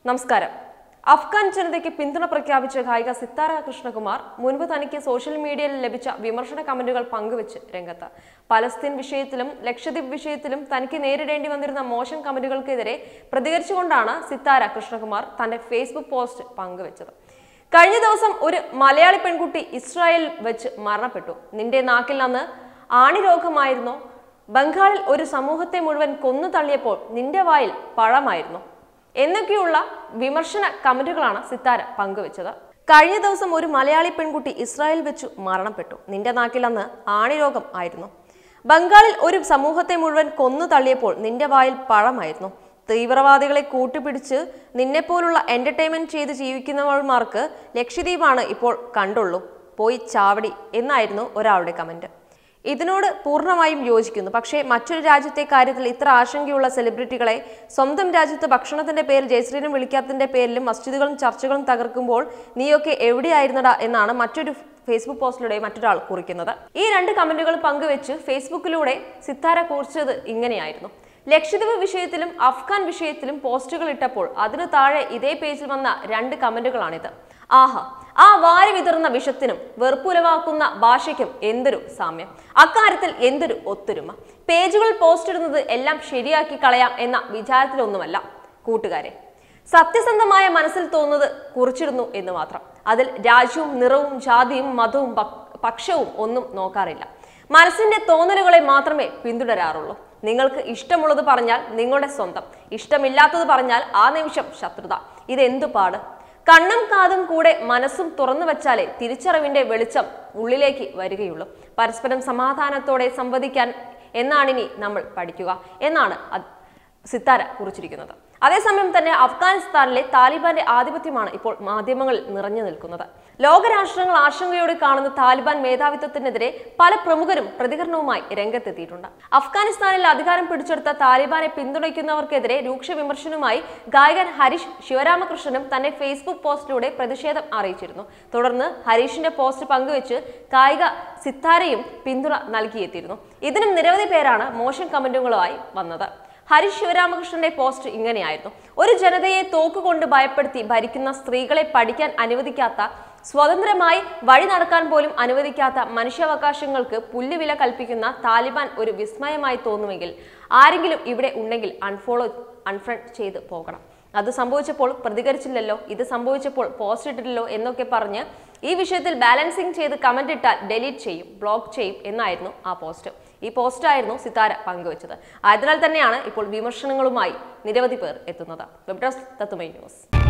നമസ്കാരം അഫ്ഗാൻ ജനതയ്ക്ക് പിന്തുണ പ്രഖ്യാപിച്ച ഗായിക സിത്താര കൃഷ്ണകുമാർ മുൻപ് തനിക്ക് സോഷ്യൽ മീഡിയയിൽ ലഭിച്ച വിമർശന കമന്റുകൾ പങ്കുവച്ച് രംഗത്ത് പലസ്തീൻ വിഷയത്തിലും ലക്ഷദ്വീപ് വിഷയത്തിലും തനിക്ക് നേരിടേണ്ടി വന്നിരുന്ന മോശം കമന്റുകൾക്കെതിരെ പ്രതികരിച്ചുകൊണ്ടാണ് സിത്താര കൃഷ്ണകുമാർ തന്റെ ഫേസ്ബുക്ക് പോസ്റ്റ് പങ്കുവച്ചത് കഴിഞ്ഞ ദിവസം ഒരു മലയാളി പെൺകുട്ടി ഇസ്രായേലിൽ വെച്ച് മരണപ്പെട്ടു നിന്റെ നാക്കിൽ അന്ന് ആണിരോഗമായിരുന്നോ ബംഗാളിൽ ഒരു സമൂഹത്തെ മുഴുവൻ കൊന്നു തള്ളിയപ്പോൾ നിന്റെ വായിൽ പഴമായിരുന്നു എന്നൊക്കെയുള്ള വിമർശന കമന്റുകളാണ് സിത്താര പങ്കുവച്ചത് കഴിഞ്ഞ ദിവസം ഒരു മലയാളി പെൺകുട്ടി ഇസ്രായേൽ വെച്ചു മരണപ്പെട്ടു നിന്റെ നാക്കിൽ അന്ന് ആണിരോഗം ആയിരുന്നു ബംഗാളിൽ ഒരു സമൂഹത്തെ മുഴുവൻ കൊന്നു തള്ളിയപ്പോൾ നിന്റെ വായിൽ പഴമായിരുന്നു തീവ്രവാദികളെ കൂട്ടുപിടിച്ച് നിന്നെപ്പോലുള്ള എന്റർടൈൻമെന്റ് ചെയ്ത് ജീവിക്കുന്നവന്മാർക്ക് ലക്ഷദ്വീപാണ് ഇപ്പോൾ കണ്ടുള്ളൂ പോയി ചാവടി എന്നായിരുന്നു ഒരാളുടെ കമന്റ് ഇതിനോട് പൂർണ്ണമായും യോജിക്കുന്നു പക്ഷേ മറ്റൊരു രാജ്യത്തെ കാര്യത്തിൽ ഇത്ര ആശങ്കയുള്ള സെലിബ്രിറ്റികളെ സ്വന്തം രാജ്യത്ത് ഭക്ഷണത്തിന്റെ പേരിൽ ജയശ്രീനും വിളിക്കാത്തതിന്റെ പേരിലും മസ്ജിദുകളും ചർച്ചകളും തകർക്കുമ്പോൾ നീയൊക്കെ എവിടെയായിരുന്നടാ എന്നാണ് മറ്റൊരു ഫേസ്ബുക്ക് പോസ്റ്റിലൂടെ മറ്റൊരാൾ കുറിക്കുന്നത് ഈ രണ്ട് കമന്റുകൾ പങ്കുവെച്ച് ഫേസ്ബുക്കിലൂടെ സിത്താര കുറിച്ചത് ഇങ്ങനെയായിരുന്നു ലക്ഷദ്വീപ് വിഷയത്തിലും അഫ്ഗാൻ വിഷയത്തിലും പോസ്റ്റുകൾ ഇട്ടപ്പോൾ അതിനു താഴെ ഇതേ പേജിൽ വന്ന രണ്ട് കമന്റുകളാണിത് ആഹാ ആ വാരി വിതറുന്ന വിഷത്തിനും വെറുപ്പുലവാക്കുന്ന ഭാഷയ്ക്കും എന്തൊരു സാമ്യം അക്കാര്യത്തിൽ എന്തൊരു ഒത്തൊരുമ പേജുകൾ പോസ്റ്റ് ഇടുന്നത് എല്ലാം ശരിയാക്കി കളയാം എന്ന വിചാരത്തിലൊന്നുമല്ല കൂട്ടുകാരെ സത്യസന്ധമായ മനസ്സിൽ തോന്നുന്നത് കുറിച്ചിടുന്നു എന്ന് മാത്രം അതിൽ രാജ്യവും നിറവും ജാതിയും മതവും പക്- പക്ഷവും ഒന്നും നോക്കാറില്ല മനസ്സിന്റെ തോന്നലുകളെ മാത്രമേ പിന്തുടരാറുള്ളൂ നിങ്ങൾക്ക് ഇഷ്ടമുള്ളത് പറഞ്ഞാൽ നിങ്ങളുടെ സ്വന്തം ഇഷ്ടമില്ലാത്തത് പറഞ്ഞാൽ ആ നിമിഷം ശത്രുത ഇതെന്തു പാട് കണ്ണും കാതും കൂടെ മനസ്സും തുറന്നു വച്ചാലേ തിരിച്ചറിവിന്റെ വെളിച്ചം ഉള്ളിലേക്ക് വരികയുള്ളൂ പരസ്പരം സമാധാനത്തോടെ സംവദിക്കാൻ എന്നാണിനി നമ്മൾ പഠിക്കുക എന്നാണ് അത് സിത്താര കുറിച്ചിരിക്കുന്നത് അതേസമയം തന്നെ അഫ്ഗാനിസ്ഥാനിലെ താലിബാന്റെ ആധിപത്യമാണ് ഇപ്പോൾ മാധ്യമങ്ങളിൽ നിറഞ്ഞു നിൽക്കുന്നത് ലോകരാഷ്ട്രങ്ങൾ ആശങ്കയോടെ കാണുന്ന താലിബാൻ മേധാവിത്വത്തിനെതിരെ പല പ്രമുഖരും പ്രതികരണവുമായി രംഗത്തെത്തിയിട്ടുണ്ട് അഫ്ഗാനിസ്ഥാനിൽ അധികാരം പിടിച്ചെടുത്ത താലിബാനെ പിന്തുണയ്ക്കുന്നവർക്കെതിരെ രൂക്ഷ വിമർശനവുമായി ഗായകൻ ഹരീഷ് ശിവരാമകൃഷ്ണനും തന്നെ ഫേസ്ബുക്ക് പോസ്റ്റിലൂടെ പ്രതിഷേധം അറിയിച്ചിരുന്നു തുടർന്ന് ഹരീഷിന്റെ പോസ്റ്റ് പങ്കുവെച്ച് ഗായിക സിത്താരയും പിന്തുണ നൽകിയെത്തിയിരുന്നു ഇതിനും നിരവധി പേരാണ് മോശം കമന്റുകളുമായി വന്നത് ഹരീഷ് ശിവരാമകൃഷ്ണന്റെ പോസ്റ്റ് ഇങ്ങനെയായിരുന്നു ഒരു ജനതയെ തോക്കുകൊണ്ട് ഭയപ്പെടുത്തി ഭരിക്കുന്ന സ്ത്രീകളെ പഠിക്കാൻ അനുവദിക്കാത്ത സ്വതന്ത്രമായി വഴി നടക്കാൻ പോലും അനുവദിക്കാത്ത മനുഷ്യാവകാശങ്ങൾക്ക് പുല്ലുവില കൽപ്പിക്കുന്ന താലിബാൻ ഒരു വിസ്മയമായി തോന്നുമെങ്കിൽ ആരെങ്കിലും ഇവിടെ ഉണ്ടെങ്കിൽ അൺഫോളോ അൺഫ്രണ്ട് ചെയ്ത് പോകണം അത് സംഭവിച്ചപ്പോൾ പ്രതികരിച്ചില്ലല്ലോ ഇത് സംഭവിച്ചപ്പോൾ പോസ്റ്റ് ഇട്ടില്ലല്ലോ എന്നൊക്കെ പറഞ്ഞ് ഈ വിഷയത്തിൽ ബാലൻസിങ് ചെയ്ത് കമന്റ് ഇട്ടാൽ ഡെലീറ്റ് ചെയ്യും ബ്ലോക്ക് ചെയ്യും എന്നായിരുന്നു ആ പോസ്റ്റ് ഈ പോസ്റ്റായിരുന്നു സിതാര പങ്കുവച്ചത് അതിനാൽ തന്നെയാണ് ഇപ്പോൾ വിമർശനങ്ങളുമായി നിരവധി പേർ എത്തുന്നത് വെബ് ഡെസ്ക് തത്തുമൈ ന്യൂസ്